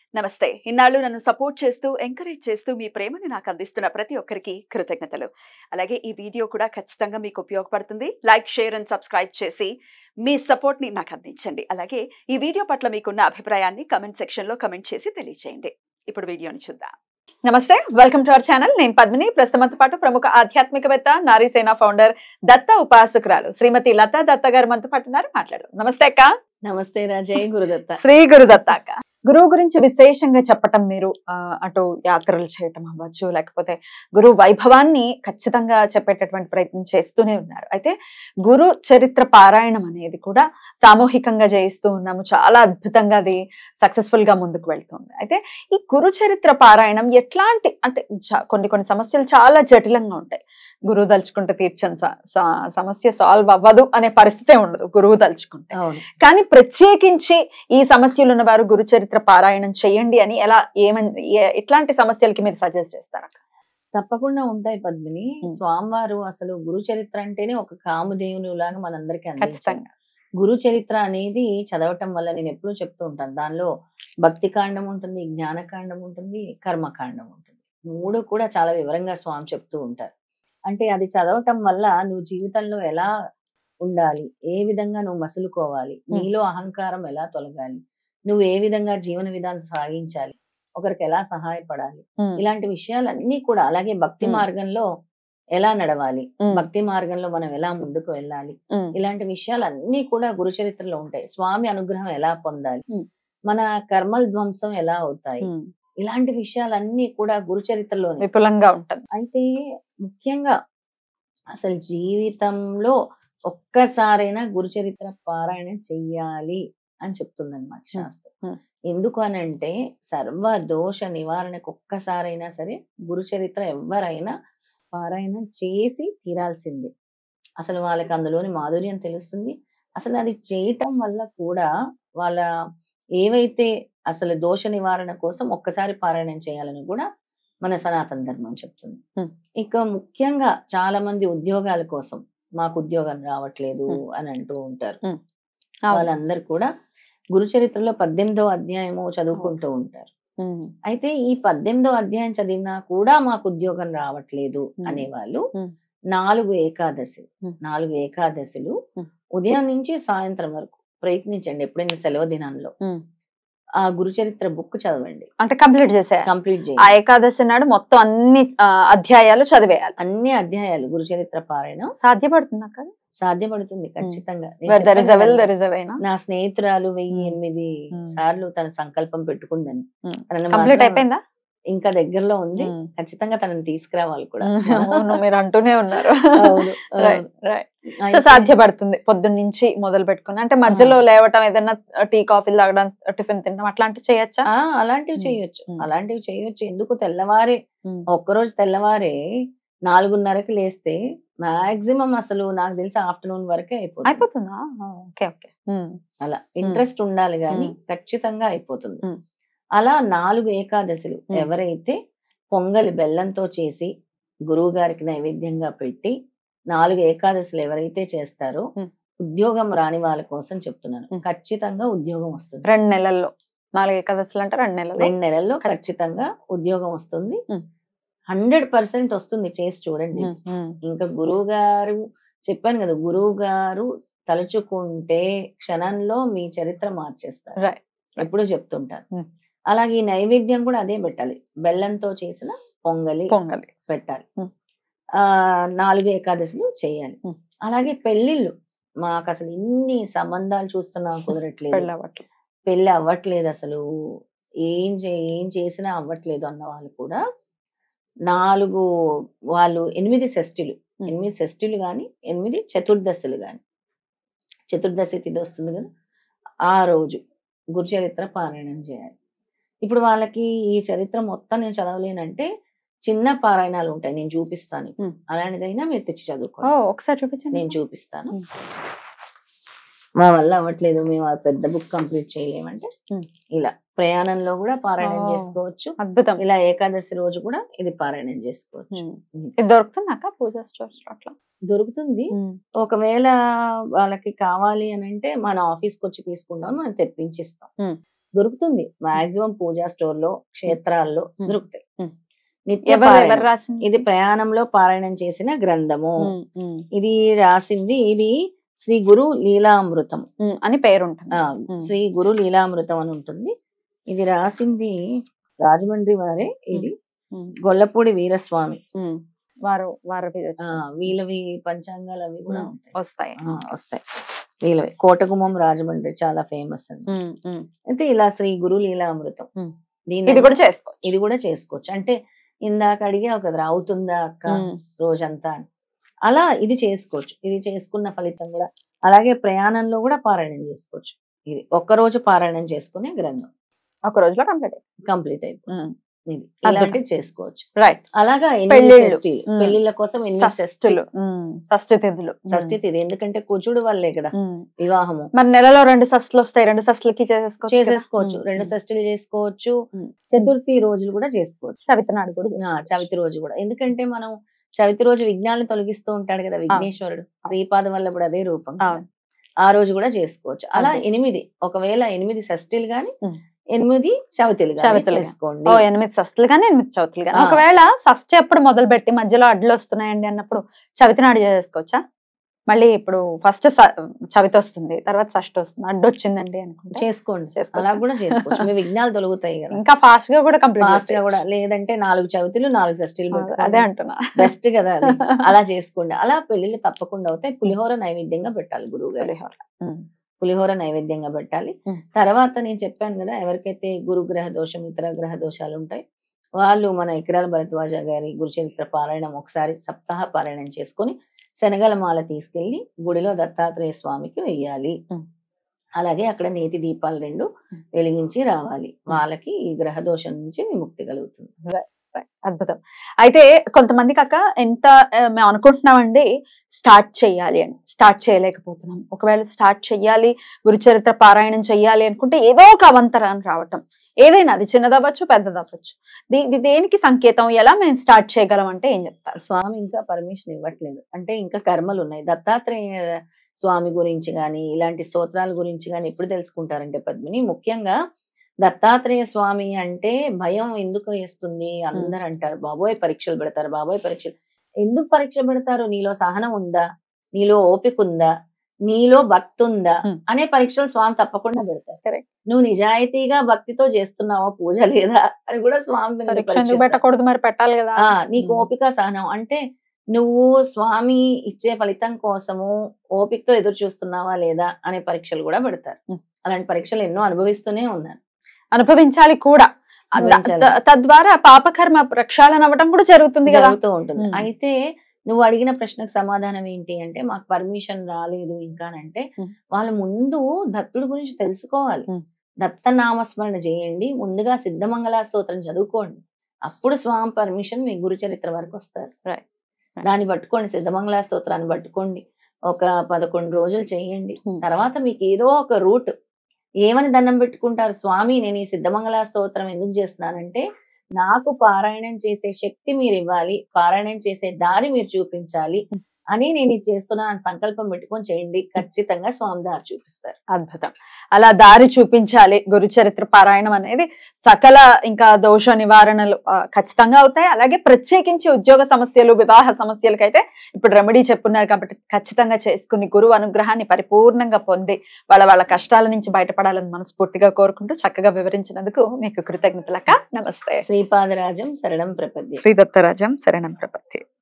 నమస్తే ఇన్నాళ్ళు నన్ను సపోర్ట్ చేస్తూ ఎంకరేజ్ చేస్తూ మీ ప్రేమని నాకు అందిస్తున్న ప్రతి ఒక్కరికి కృతజ్ఞతలు అలాగే ఈ వీడియో కూడా ఖచ్చితంగా మీకు ఉపయోగపడుతుంది లైక్ షేర్ అండ్ సబ్స్క్రైబ్ చేసి మీ సపోర్ట్ని నాకు అందించండి అలాగే ఈ వీడియో పట్ల మీకున్న అభిప్రాయాన్ని కమెంట్ సెక్షన్లో కమెంట్ చేసి తెలియజేయండి ఇప్పుడు వీడియోని చూద్దాం నమస్తే వెల్కమ్ టు అవర్ ఛానల్ నేను పద్మిని ప్రస్తుతంతో పాటు ప్రముఖ ఆధ్యాత్మికవేత్త నారీసేన ఫౌండర్ దత్త ఉపాసకురాలు శ్రీమతి లతా దత్త గారు మనతో పాటు ఉన్నారు మాట్లాడు నమస్తే అక్క నమస్తే రాజయ్య గురుదత్త శ్రీ గురుదత్త అక్క గురువు గురించి విశేషంగా చెప్పటం మీరు ఆ, అటు యాత్రలు చేయటం అవ్వచ్చు లేకపోతే గురువు వైభవాన్ని ఖచ్చితంగా చెప్పేటటువంటి ప్రయత్నం చేస్తూనే ఉన్నారు అయితే గురు చరిత్ర పారాయణం అనేది కూడా సామూహికంగా చేయిస్తూ ఉన్నాము చాలా అద్భుతంగా అది సక్సెస్ఫుల్ గా ముందుకు వెళ్తుంది అయితే ఈ గురు చరిత్ర పారాయణం ఎట్లాంటి అంటే చా- కొన్ని కొన్ని సమస్యలు చాలా జటిలంగా ఉంటాయి గురువు తలుచుకుంటే తీర్చని స- స- సమస్య సాల్వ్ అవ్వదు అనే పరిస్థితే ఉండదు గురువు తలుచుకుంటే అవును కానీ ప్రత్యేకించి ఈ సమస్యలు ఉన్న వారు గురు చరిత్ర పారాయణం చేయండి అని ఎలా ఏమని ఏ- ఎట్లాంటి సమస్యలకి మీరు సజెస్ట్ చేస్తారా తప్పకుండా ఉంటాయి పద్మిని ఉమ్. స్వామివారు అసలు గురు చరిత్ర అంటేనే ఒక కామదేవుని లాగా మనందరికీ అందించారు ఖచ్చితంగా గురు చరిత్ర అనేది చదవటం వల్ల నేను ఎప్పుడూ చెప్తూ ఉంటాను దానిలో భక్తి కాండం ఉంటుంది జ్ఞానకాండం ఉంటుంది కర్మకాండం ఉంటుంది మూడు కూడా చాలా వివరంగా స్వామి చెప్తూ ఉంటారు అంటే అది చదవటం వల్ల నువ్వు జీవితంలో ఎలా ఉండాలి ఏ విధంగా నువ్వు మసులుకోవాలి నీలో అహంకారం ఎలా తొలగాలి నువ్వు ఏ విధంగా జీవన విధానం సాగించాలి ఒకరికి ఎలా సహాయపడాలి ఉమ్, ఇలాంటి విషయాలన్నీ కూడా అలాగే భక్తి మ్మ్. మార్గంలో ఎలా నడవాలి ఉమ్, భక్తి మార్గంలో మనం ఎలా ముందుకు వెళ్ళాలి ఉమ్, ఇలాంటి విషయాలన్నీ కూడా గురు చరిత్రలో ఉంటాయి స్వామి అనుగ్రహం ఎలా పొందాలి మ్మ్. మన కర్మల ధ్వంసం ఎలా అవుతాయి ఉమ్. ఇలాంటి విషయాలన్నీ కూడా గురు చరిత్రలోనే విపులంగా ఉంటుంది అయితే ముఖ్యంగా అసలు జీవితంలో ఒక్కసారైనా గురు చరిత్ర పారాయణ చెయ్యాలి అని చెప్తుంది అనమాట శాస్త్రం Hmm. ఎందుకు అనంటే సర్వ దోష నివారణకు ఒక్కసారైనా సరే గురు చరిత్ర ఎవరైనా పారాయణం చేసి తీరాల్సిందే అసలు వాళ్ళకి అందులోని మాధుర్యం తెలుస్తుంది అసలు అది చేయటం వల్ల కూడా వాళ్ళ ఏవైతే అసలు దోష నివారణ కోసం ఒక్కసారి పారాయణం చేయాలని కూడా మన సనాతన ధర్మం చెప్తుంది Hmm. ఇక ముఖ్యంగా చాలా మంది ఉద్యోగాల కోసం మాకు ఉద్యోగం రావట్లేదు Hmm. అని అంటూ ఉంటారు అవును. వాళ్ళందరూ కూడా గురు చరిత్రలో పద్దెనిమిదో అధ్యాయము చదువుకుంటూ ఉంటారు ఉమ్, అయితే ఈ పద్దెనిమిదో అధ్యాయం చదివినా కూడా మాకు ఉద్యోగం రావట్లేదు Hmm. అనేవాళ్ళు Hmm. నాలుగు ఏకాదశి Hmm. నాలుగు ఏకాదశులు Hmm. ఉదయం నుంచి సాయంత్రం వరకు ప్రయత్నించండి ఎప్పుడైనా సెలవు దినాల్లో ఉమ్. ఆ గురు చరిత్ర బుక్ చదవండి అంటే కంప్లీట్ చేసేయాలి కంప్లీట్ ఆ చేయండి ఏకాదశి నాడు మొత్తం అన్ని ఆ, అధ్యాయాలు చదివేయాలి అన్ని అధ్యాయాలు గురు చరిత్ర పారాయణం సాధ్యపడుతుందా కదా సాధ్యపడుతుంది ఖచ్చితంగా నేను దర్ ఇస్ చెప్పాను అవెల్ కదా, దర్ ఇస్ అవైనా నా స్నేహితురాలు వెయ్యి Hmm. ఎనిమిది Hmm. సార్లు తన సంకల్పం పెట్టుకుందని Hmm. తనని కంప్లీట్ మాత్రం అయిపోయిందా ఇంకా దగ్గరలో ఉంది ఉమ్. ఖచ్చితంగా తనని తీసుకురావాలి కూడా అవును మీరు అంటూనే ఉన్నారు అవును, రైట్ అవును. రైట్ సో అయితే- సాధ్యపడుతుంది పొద్దున్న నుంచి మొదలు పెట్టుకుని అంటే మధ్యలో లేవటం ఏదైనా టీ కాఫీలు తాగడం టిఫిన్ తినడం అట్లాంటివి చేయొచ్చా ఆ అలాంటివి ఉమ్. చేయొచ్చు ఉమ్. అలాంటివి చేయొచ్చు ఎందుకు తెల్లవారే ఉమ్. ఒక్కరోజు తెల్లవారే నాలుగున్నరకి లేస్తే మాక్సిమం అసలు నాకు తెలిసి ఆఫ్టర్నూన్ వరకే అయిపోతుంది అయిపోతుందా ఓకే ఓకే అలా ఇంట్రెస్ట్ ఉండాలి కానీ ఉమ్. ఖచ్చితంగా అయిపోతుంది ఉమ్. అలా నాలుగు ఏకాదశులు ఉమ్. ఎవరైతే పొంగలి బెల్లంతో చేసి గురువు గారికి నైవేద్యంగా పెట్టి నాలుగు ఏకాదశులు ఎవరైతే చేస్తారో ఉమ్. ఉద్యోగం రాని వాళ్ళ కోసం చెప్తున్నాను ఉమ్. ఖచ్చితంగా ఉద్యోగం వస్తుంది రెండు నెలల్లో నాలుగు ఏకాదశులు అంటే రెండు నెలల్లో రెండు నెలల్లో ఖచ్చి- ఖచ్చితంగా ఉద్యోగం వస్తుంది ఉమ్. హండ్రెడ్ పర్సెంట్ వస్తుంది చేసి చూడండి ఉమ్, ఉమ్, ఇంకా గురువు గారు చెప్పాను కదా గురువు గారు తలుచుకుంటే క్షణంలో మీ చరిత్ర మార్చేస్తారు Right. ఎప్పుడు చెప్తుంటారు Hmm. అలాగే ఈ నైవేద్యం కూడా అదే పెట్టాలి బెల్లంతో చేసిన పొంగలి పొంగలి పెట్టాలి Hmm. ఆ నాలుగు ఏకాదశులు చేయాలి Hmm. అలాగే పెళ్లిళ్ళు మాకు అసలు ఇన్ని సంబంధాలు చూస్తున్నా కుదరట్లేదు పెళ్ళి అవ్వట్లేదు పెళ్లి అవ్వట్లేదు అసలు ఏం చే ఏం చేసినా అవ్వట్లేదు అన్న వాళ్ళు కూడా నాలుగు వాళ్ళు ఎనిమిది షష్ఠులు Hmm. ఎనిమిది షష్ఠులు కానీ ఎనిమిది చతుర్దశులు కానీ చతుర్దశి తిథి వస్తుంది కదా ఆ రోజు గురు చరిత్ర పారాయణం చేయాలి ఇప్పుడు వాళ్ళకి ఈ చరిత్ర మొత్తం నేను చదవలేనంటే చిన్న పారాయణాలు ఉంటాయి నేను చూపిస్తాను Hmm. అలాంటిదైనా మీరు తెచ్చి ఓ చదువుకోండి ఒకసారి చూపించండి నేను చూపిస్తాను Hmm. మా వల్ల అవ్వట్లేదు మేము ఆ పెద్ద బుక్ కంప్లీట్ చేయలేమంటే Hmm. ఇలా ప్రయాణంలో కూడా పారాయణం Oh. చేసుకోవచ్చు అద్భుతం ఇలా ఏకాదశి రోజు కూడా ఇది పారాయణం చేసుకోవచ్చు ఉమ్. ఇది దొరుకుతుంది అక్క పూజా స్టోర్స్ అట్లా దొరుకుతుంది ఒకవేళ వాళ్ళకి కావాలి అని అంటే మన ఆఫీస్కి వచ్చి తీసుకుంటాం మనం తెప్పించిస్తాం Hmm. దొరుకుతుంది మాక్సిమం పూజా స్టోర్ లో క్షేత్రాల్లో ఉమ్. దొరుకుతాయి ఉమ్. నిత్య ఎవరు పారాయణం. ఎవరు రాసింది ఇది ప్రయాణంలో పారాయణం చేసిన గ్రంథము ఉమ్, ఉమ్, ఇది రాసింది ఇది శ్రీ గురు లీలామృతం ఉమ్ అని పేరు ఉంటుంది ఆ, ఉమ్. శ్రీ గురు లీలామృతం అని ఉంటుంది ఇది రాసింది రాజమండ్రి వారే ఇది ఉమ్, గొల్లపూడి వీరస్వామి ఉమ్. వారు వారు ఆ, వీళ్ళవి పంచాంగాలు అవి కూడా ఉమ్. ఉంటాయి వస్తాయి ఆ, వస్తాయి వీళ్ళవి కోటగుమ్మం రాజమండ్రి చాలా ఫేమస్ అండి ఉమ్, ఉమ్. అయితే ఇలా శ్రీ గురు లీలామృతం ఉమ్. దీన్ని ఇది కూడా చేసుకోవచ్చు ఇది కూడా చేసుకోవచ్చు అంటే ఇందాక అడిగే ఒక అవుతుందా అక్క ఉమ్, రోజంతా అని అలా ఇది చేసుకోవచ్చు ఇది చేసుకున్న ఫలితం కూడా అలాగే ప్రయాణంలో కూడా పారాయణం చేసుకోవచ్చు ఇది ఒక్క రోజు పారాయణం చేసుకునే గ్రంథం ఒక రోజులో కంప్లీట్ కంప్లీట్ అయిపోతుంది ఇది అద్భుతం. ఇలాంటివి చేసుకోవచ్చు రైట్ అలాగా ఎనిమిది పెళ్ళిళ్ళు. షష్ఠీలు ఉమ్. పెళ్లిళ్ళ కోసం ఎనిమిది షష్ఠి షష్ఠులు ఉమ్, షష్ఠి తిథులు ఉమ్, షష్ఠి తిథి ఎందుకంటే కుజుడు వల్లే కదా ఉమ్. వివాహము మరి నెలలో రెండు షష్ఠులు వస్తాయి రెండు షష్ఠులకి చేసేసుకోవచ్చు కదా? చేసేసుకోవచ్చు ఉమ్, రెండు ఉమ్. షష్ఠులు చేసుకోవచ్చు ఉమ్. చతుర్థి రోజులు కూడా చేసుకోవచ్చు చవితి నాడు కూడా ఆ, చేసుకోవచ్చు. చవితి రోజు కూడా ఎందుకంటే మనం చవితి రోజు విఘ్నాలను తొలగిస్తూ ఉంటాడు కదా విఘ్నేశ్వరుడు శ్రీపాదం వల్ల కూడా అదే రూపం కదా. అవును. ఆ రోజు కూడా చేసుకోవచ్చు అలా అద్భుతం. ఎనిమిది ఒకవేళ ఎనిమిది షష్ఠీలు గాని ఉమ్. ఎనిమిది చవితిలు గాని చవితులు గాని. చేసుకోండి ఓ ఎనిమిది షష్ఠులు కానీ ఎనిమిది చవితులు కానీ ఆ. ఒకవేళ షష్ఠి ఎప్పుడు మొదలు పెట్టి మధ్యలో అడ్లు వస్తున్నాయండి అన్నప్పుడు చవితి నాడు చేసుకోవచ్చా మళ్ళీ ఇప్పుడు ఫస్ట్ చవితి వస్తుంది తర్వాత షష్ఠి వస్తుంది అడ్డు వచ్చిందండి అనుకుంటే చేసుకోండి చేసుకోవచ్చా? అలా కూడా చేసుకోవచ్చు మీ విఘ్నాలు తొలగుతాయి కదా ఇంకా ఫాస్ట్ గా కూడా కంప్లీట్ ఫాస్ట్ గా కూడా లేదంటే నాలుగు చవితులు నాలుగు షష్ఠీలు అదే అంటున్నా బెస్ట్ కదా అది అలా చేసుకోండి అలా పెళ్లిళ్ళు తప్పకుండా అవుతాయి పులిహోర నైవేద్యంగా పెట్టాలి గురువు గారు పులిహోర. ఉమ్. పులిహోర నైవేద్యంగా పెట్టాలి ఉమ్. తర్వాత నేను చెప్పాను కదా ఎవరికైతే గురు గ్రహ దోషం ఇతర గ్రహ దోషాలు ఉంటాయి వాళ్ళు మన ఇకరాల భరద్వాజ గారి గురుచరిత్ర పారాయణం ఒకసారి సప్తాహ పారాయణం చేసుకొని శనగల మాల తీసుకెళ్లి గుడిలో దత్తాత్రేయ స్వామికి వెయ్యాలి ఉమ్. అలాగే అక్కడ నేతి దీపాలు రెండు ఉమ్. వెలిగించి రావాలి వాళ్ళకి ఈ గ్రహ దోషం నుంచి విముక్తి కలుగుతుంది అద్భుతం అయితే కొంతమందికి అక్క ఎంత ఆ, మేము అనుకుంటున్నామండి స్టార్ట్ చేయాలి అని స్టార్ట్ చేయలేకపోతున్నాం ఒకవేళ స్టార్ట్ చెయ్యాలి గురుచరిత్ర పారాయణం చెయ్యాలి అనుకుంటే ఏదో ఒక అవంతరాన్ని రావటం ఏదైనా అది చిన్నదవ్వచ్చు పెద్దదవ్వచ్చు దీ- ఇది దేనికి సంకేతం ఎలా మేము స్టార్ట్ చేయగలం అంటే ఏం చెప్తారు స్వామి ఇంకా పర్మిషన్ ఇవ్వట్లేదు అంటే ఇంకా కర్మలు ఉన్నాయి దత్తాత్రేయ స్వామి గురించి కానీ ఇలాంటి స్తోత్రాల గురించి కానీ ఎప్పుడు తెలుసుకుంటారంటే పద్మిని ముఖ్యంగా దత్తాత్రేయ స్వామి అంటే భయం ఎందుకు వేస్తుంది అందరు అంటారు బాబోయ్ పరీక్షలు పెడతారు బాబోయ్ పరీక్షలు ఎందుకు పరీక్ష పెడతారు నీలో సహనం ఉందా నీలో ఓపిక ఉందా నీలో భక్తి ఉందా Hmm. అనే పరీక్షలు స్వామి తప్పకుండా పెడతారు Correct. నువ్వు నిజాయితీగా భక్తితో చేస్తున్నావా పూజ లేదా అని కూడా స్వామి నిన్ను పరీక్ష ఎందుకు పరీక్షిస్తారు. పెట్టకూడదు మరి పెట్టాలి కదా ఆ నీకు ఉమ్. ఓపిక సహనం అంటే నువ్వు స్వామి ఇచ్చే ఫలితం కోసము ఓపికతో ఎదురు చూస్తున్నావా లేదా అనే పరీక్షలు కూడా పెడతారు ఉమ్. అలాంటి పరీక్షలు ఎన్నో అనుభవిస్తూనే ఉన్నాను అనుభవించాలి కూడా అద- అనుభవించాలి. త- తద్వారా పాపకర్మ ప్రక్షాళన అవ్వడం కూడా జరుగుతుంది కదా జరుగుతూ ఉంటుంది ఉమ్. అయితే నువ్వు అడిగిన ప్రశ్నకు సమాధానం ఏంటి అంటే మాకు పర్మిషన్ రాలేదు ఇంకా అంటే ఉమ్. వాళ్ళు ముందు దత్తుడి గురించి తెలుసుకోవాలి ఉమ్. దత్త నామస్మరణ చేయండి ముందుగా సిద్ధమంగళ స్తోత్రం చదువుకోండి అప్పుడు స్వామి పర్మిషన్ మీ గురు చరిత్ర వరకు వస్తారు Right. Right. దాన్ని పట్టుకోండి సిద్ధమంగళ స్తోత్రాన్ని పట్టుకోండి ఒక పదకొండు రోజులు చేయండి ఉమ్. తర్వాత మీకు ఏదో ఒక రూట్ ఏమని దండం పెట్టుకుంటారు స్వామి నేను ఈ సిద్ధమంగళ స్తోత్రం ఎందుకు చేస్తున్నానంటే నాకు పారాయణం చేసే శక్తి మీరు ఇవ్వాలి పారాయణం చేసే దారి మీరు చూపించాలి అని నేను ఇది చేస్తున్నాను అని సంకల్పం పెట్టుకొని చేయండి ఖచ్చితంగా స్వామి దారి చూపిస్తారు అద్భుతం అలా దారి చూపించాలి గురు చరిత్ర పారాయణం అనేది సకల ఇంకా దోష నివారణలు ఆ, ఖచ్చితంగా అవుతాయి అలాగే ప్రత్యేకించి ఉద్యోగ సమస్యలు వివాహ సమస్యలకైతే ఇప్పుడు రెమెడీ చెప్పున్నారు కాబట్టి ఖచ్చితంగా చేసుకుని గురువు అనుగ్రహాన్ని పరిపూర్ణంగా పొంది వాళ్ళ వాళ్ళ కష్టాల నుంచి బయటపడాలని మనస్ఫూర్తిగా కోరుకుంటూ చక్కగా వివరించినందుకు మీకు కృతజ్ఞతలక నమస్తే శ్రీపాదరాజం శరణం ప్రపద్య శ్రీ దత్తరాజం శరణం ప్రపత్తి